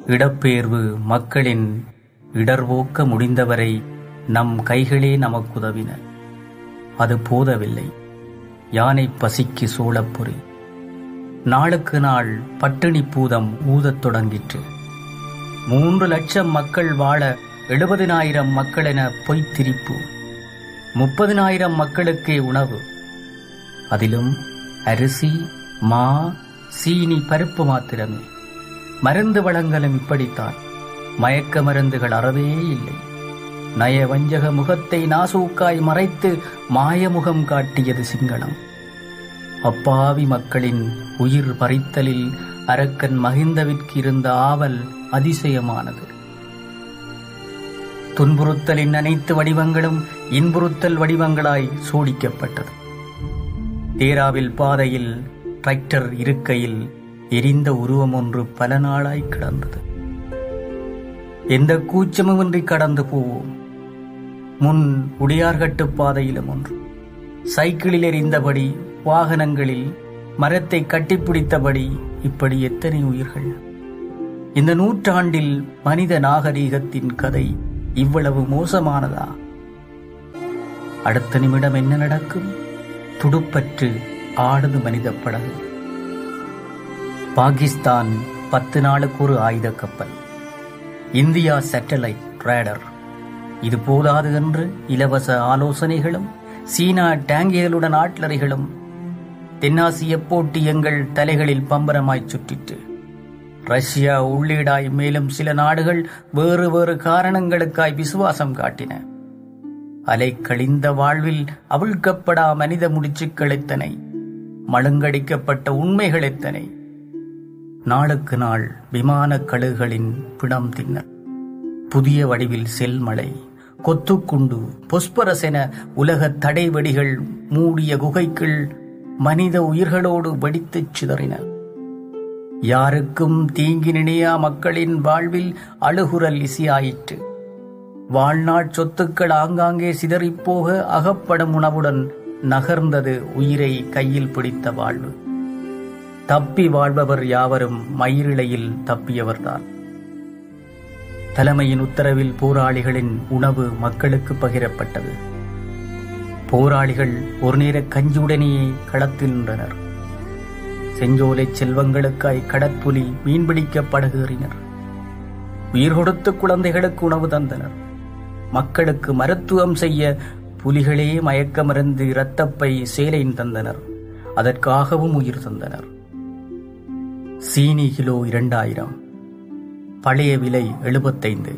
இடப்பெயர்வு மக்களின் இடர்வோக்க முடிந்தவரை நம் கைகளே நமக்குதவின அது போதவில்லை யானை பசிக்கு சோளப்பொறி நாளுக்கு நாள் பட்டினி பூதம் ஊதத் தொடங்கிற்று மூன்று லட்சம் மக்கள் வாழ எழுபதினாயிரம் மக்கள் என பொய்த்திரிப்பு முப்பதினாயிரம் மக்களுக்கே உணவு அதிலும் அரிசி மா சீனி பருப்பு மாத்திரமே மருந்து வளங்களும் இப்படித்தான் மயக்க மருந்துகள் அறவே இல்லை நய வஞ்சக முகத்தை நாசூக்காய் மறைத்து மாயமுகம் காட்டியது சிங்களம் அப்பாவி மக்களின் உயிர் பறித்தலில் அரக்கன் மகிந்தவிற்கு இருந்த ஆவல் அதிசயமானது துன்புறுத்தலின் அனைத்து வடிவங்களும் இன்புறுத்தல் வடிவங்களாய் சோடிக்கப்பட்டது தேராவில் பாதையில் டிராக்டர் இருக்கையில் எரிந்த உருவம் ஒன்று பல நாளாய் கிடந்தது எந்த கூச்சமுமின்றி கடந்து போவோம் முன் உடையார்கட்டு பாதையிலும் ஒன்று சைக்கிளில் எரிந்தபடி வாகனங்களில் மரத்தை கட்டிப்பிடித்தபடி இப்படி எத்தனை உயிர்கள் இந்த நூற்றாண்டில் மனித நாகரீகத்தின் கதை இவ்வளவு மோசமானதா அடுத்த நிமிடம் என்ன நடக்கும் துடுப்பற்று ஆடுது மனித படகு பாகிஸ்தான் பத்து நாளுக்கு ஒரு ஆயுத கப்பல் இந்தியா சேட்டலைட் ரேடர் இது போதாது என்று இலவச ஆலோசனைகளும் சீனா டேங்கிகளுடன் ஆட்லறிகளும் தென்னாசிய போட்டி எங்கள் தலைகளில் பம்பரமாய் சுற்றிற்று ரஷ்யா உள்ளீடாய் மேலும் சில நாடுகள் வேறு வேறு காரணங்களுக்காய் விசுவாசம் காட்டின அலை கழிந்த வாழ்வில் அவிழ்க்கப்படா மனித முடிச்சுக்கள் எத்தனை மழுங்கடிக்கப்பட்ட உண்மைகள் எத்தனை நாளுக்கு நாள் விமான கழுகுகளின் பிணம் தின்னர் புதிய வடிவில் செல்மலை கொத்துக்குண்டு பொஸ்பரஸ் என உலக தடைவெடிகள் மூடிய குகைக்குள் மனித உயிர்களோடு வெடித்துச் சிதறின யாருக்கும் தீங்கி நினையா மக்களின் வாழ்வில் அழுகுரல் இசையாயிற்று வாழ்நாள் சொத்துக்கள் ஆங்காங்கே சிதறிப்போக அகப்படும் உணவுடன் நகர்ந்தது உயிரை கையில் பிடித்த வாழ்வு தப்பி வாழ்பவர் யாவரும் மயிரிழையில் தப்பியவர்தான் தலைமையின் உத்தரவில் போராளிகளின் உணவு மக்களுக்கு பகிரப்பட்டது போராளிகள் ஒரு நேர கஞ்சியுடனேயே களத்தில் நின்றனர் செஞ்சோலை செல்வங்களுக்காய் கடற்புலி மீன்பிடிக்க படகுறினர் உயிர் கொடுத்து குழந்தைகளுக்கு உணவு தந்தனர் மக்களுக்கு மருத்துவம் செய்ய புலிகளே மயக்க மருந்து இரத்தப்பை சேலையின் தந்தனர் அதற்காகவும் உயிர் தந்தனர் சீனி கிலோ இரண்டாயிரம் பழைய விலை எழுபத்தைந்து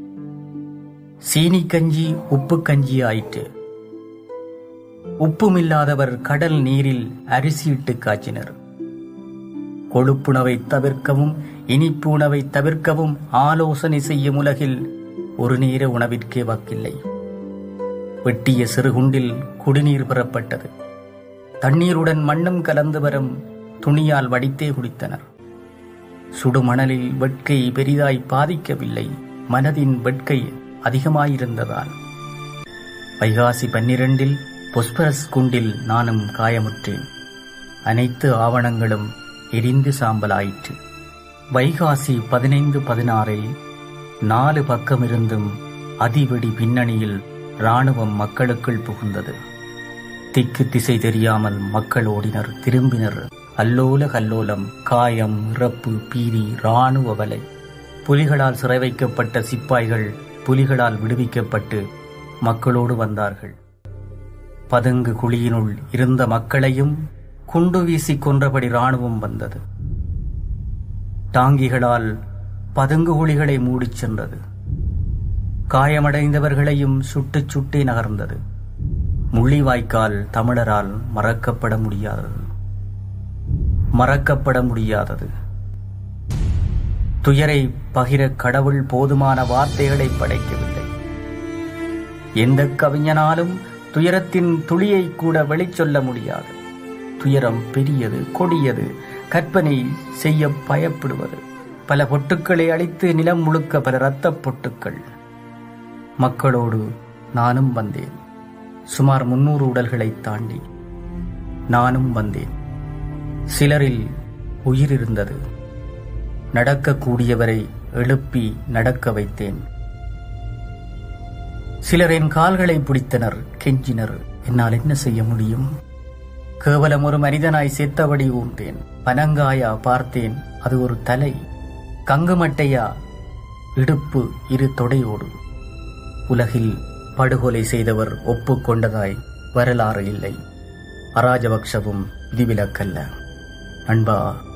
சீனி கஞ்சி உப்பு கஞ்சி ஆயிற்று உப்புமில்லாதவர் கடல் நீரில் அரிசியிட்டு காய்ச்சினர் கொழுப்புணவை தவிர்க்கவும் இனிப்பு உணவை தவிர்க்கவும் ஆலோசனை செய்யும் உலகில் ஒரு நேர உணவிற்கே வாக்கில்லை வெட்டிய சிறுகுண்டில் குடிநீர் பெறப்பட்டது தண்ணீருடன் மண்ணும் கலந்து வரும் துணியால் வடித்தே குடித்தனர் சுடுமணலில் வெட்கை பெரிதாய் பாதிக்கவில்லை மனதின் வெட்கை அதிகமாயிருந்ததால் வைகாசி பன்னிரண்டில் பொஸ்பரஸ் குண்டில் நானும் காயமுற்றேன் அனைத்து ஆவணங்களும் எரிந்து சாம்பலாயிற்று வைகாசி பதினைந்து பதினாறில் நாலு பக்கமிருந்தும் அதிவெடி பின்னணியில் இராணுவம் மக்களுக்குள் புகுந்தது திக்கு திசை தெரியாமல் மக்கள் ஓடினர் திரும்பினர் அல்லோல கல்லோலம் காயம் இறப்பு பீதி இராணுவ வலை புலிகளால் சிறை வைக்கப்பட்ட சிப்பாய்கள் புலிகளால் விடுவிக்கப்பட்டு மக்களோடு வந்தார்கள் பதுங்கு குழியினுள் இருந்த மக்களையும் குண்டு வீசி கொன்றபடி இராணுவம் வந்தது டாங்கிகளால் பதுங்கு குழிகளை மூடிச் சென்றது காயமடைந்தவர்களையும் சுட்டுச் சுட்டே நகர்ந்தது முள்ளிவாய்க்கால் தமிழரால் மறக்கப்பட முடியாதது மறக்கப்பட முடியாதது துயரை பகிர கடவுள் போதுமான வார்த்தைகளை படைக்கவில்லை எந்த கவிஞனாலும் துயரத்தின் துளியை கூட வெளிச்சொல்ல முடியாது துயரம் பெரியது கொடியது கற்பனை செய்ய பயப்படுவது பல பொட்டுக்களை அழித்து நிலம் முழுக்க பல இரத்தப் பொட்டுக்கள் மக்களோடு நானும் வந்தேன் சுமார் முன்னூறு உடல்களை தாண்டி நானும் வந்தேன் சிலரில் உயிர் இருந்தது நடக்கக்கூடியவரை எழுப்பி நடக்க வைத்தேன் சிலர் என் கால்களை பிடித்தனர் கெஞ்சினர் என்னால் என்ன செய்ய முடியும் கேவலம் ஒரு மனிதனாய் செத்தபடி ஊன்றேன் பனங்காயா பார்த்தேன் அது ஒரு தலை கங்குமட்டையா இடுப்பு இரு தொடையோடு உலகில் படுகொலை செய்தவர் ஒப்புக்கொண்டதாய் வரலாறு இல்லை அராஜபக்ஷவும் விதிவிலக்கல்ல அன்பா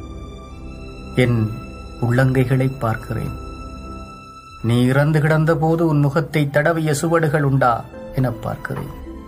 என் உள்ளங்கைகளை பார்க்கிறேன் நீ இறந்து கிடந்த போது உன் முகத்தை தடவிய சுவடுகள் உண்டா என பார்க்கிறேன்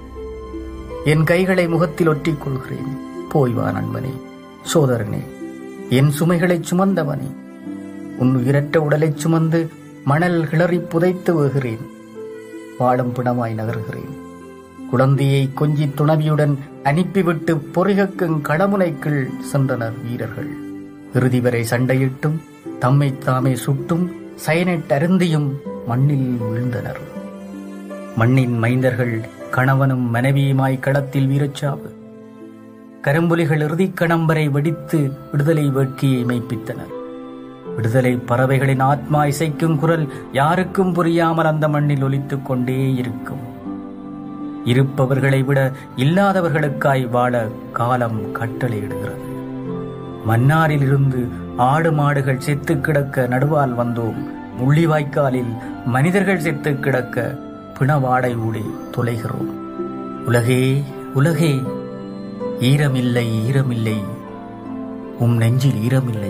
என் கைகளை முகத்தில் ஒற்றிக் கொள்கிறேன் போய் வா நண்பனே சோதரனே என் சுமைகளைச் சுமந்தவனே உன் உயிரற்ற உடலைச் சுமந்து மணல் கிளறி புதைத்து வருகிறேன் வாழும் பிணமாய் நகர்கிறேன் குழந்தையை கொஞ்சி துணவியுடன் அனுப்பிவிட்டு பொறிகக்கும் களமுனைக்குள் சென்றனர் வீரர்கள் இறுதி வரை சண்டையிட்டும் தம்மை தாமே சுட்டும் சயனைட் அருந்தியும் மண்ணில் விழுந்தனர் மண்ணின் மைந்தர்கள் கணவனும் மனைவியுமாய் களத்தில் வீரச்சாவு கரும்புலிகள் இறுதிக் கணம் வரை வெடித்து விடுதலை வேட்கையை மெய்ப்பித்தனர் விடுதலை பறவைகளின் ஆத்மா இசைக்கும் குரல் யாருக்கும் புரியாமல் அந்த மண்ணில் ஒலித்துக் கொண்டே இருக்கும் இருப்பவர்களை விட இல்லாதவர்களுக்காய் வாழ காலம் கட்டளையிடுகிறது மன்னாரிலிருந்து ஆடு மாடுகள் செத்து கிடக்க நடுவால் வந்தோம் முள்ளிவாய்க்காலில் மனிதர்கள் செத்து கிடக்க பிணவாடை ஊடி தொலைகிறோம் உலகே உலகே ஈரமில்லை ஈரமில்லை உம் நெஞ்சில் ஈரமில்லை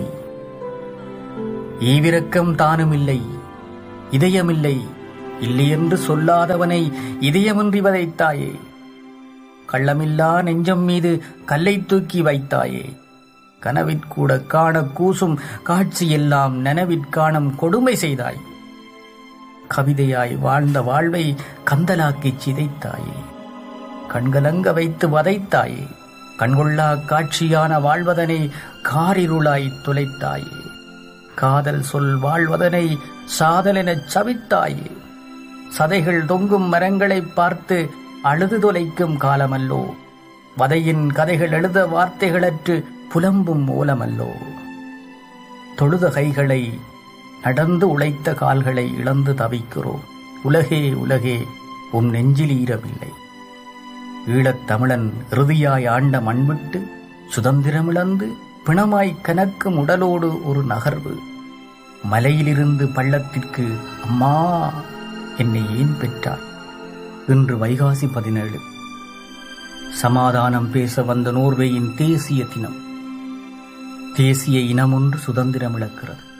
ஈவிரக்கம் தானுமில்லை இதயமில்லை இல்லையென்று சொல்லாதவனை இதயமின்றி வதைத்தாயே கள்ளமில்லா நெஞ்சம் மீது கல்லை தூக்கி வைத்தாயே கனவிற்கூட காண கூசும் காட்சியெல்லாம் நனவிற்காணும் கொடுமை செய்தாய் கவிதையாய் வாழ்ந்த வாழ்வை கந்தலாக்கிச் சிதைத்தாயே கண்கலங்க வைத்து வதைத்தாயே கண்கொள்ளா காட்சியான வாழ்வதனை காரிருளாய் துளைத்தாயே காதல் சொல் வாழ்வதனை சாதலெனச் சவித்தாயே சதைகள் தொங்கும் மரங்களை பார்த்து அழுது தொலைக்கும் காலமல்லோ வதையின் கதைகள் எழுத வார்த்தைகளற்று புலம்பும் மூலமல்லோ தொழுத கைகளை நடந்து உழைத்த கால்களை இழந்து தவிக்கிறோம் உலகே உலகே உன் நெஞ்சில் ஈரமில்லை ஈழத் தமிழன் இறுதியாய் ஆண்ட மண்விட்டு சுதந்திரமிழந்து பிணமாய் கனக்கும் உடலோடு ஒரு நகர்வு மலையிலிருந்து பள்ளத்திற்கு அம்மா என்னை ஏன் பெற்றாய் இன்று வைகாசி பதினேழு சமாதானம் பேச வந்த நோர்வேயின் தேசிய தினம் தேசிய இனம் ஒன்று சுதந்திரம் இழக்கிறது